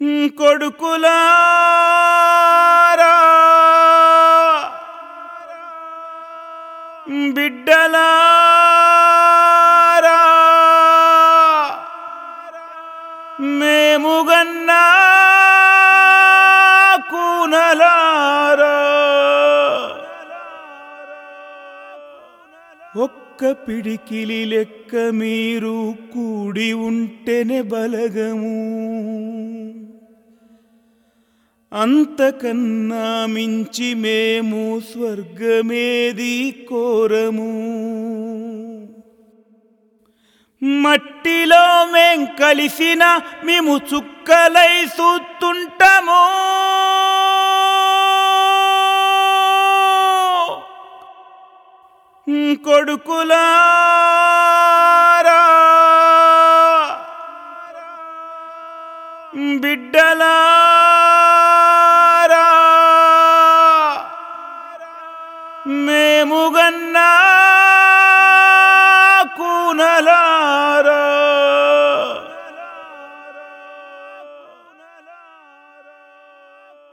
కొడుకులారా బిడ్డలారా మేముగన్నా కూనలారా ఒక్క పిడికిలి లెక్క మీరు కూడి ఉంటేనే బలగము అంతకన్నా మించి మేము స్వర్గమేది కోరము మట్టిలో మేం కలిసిన మేము చుక్కలై చూస్తుంటాము కొడుకులారా బిడ్డలా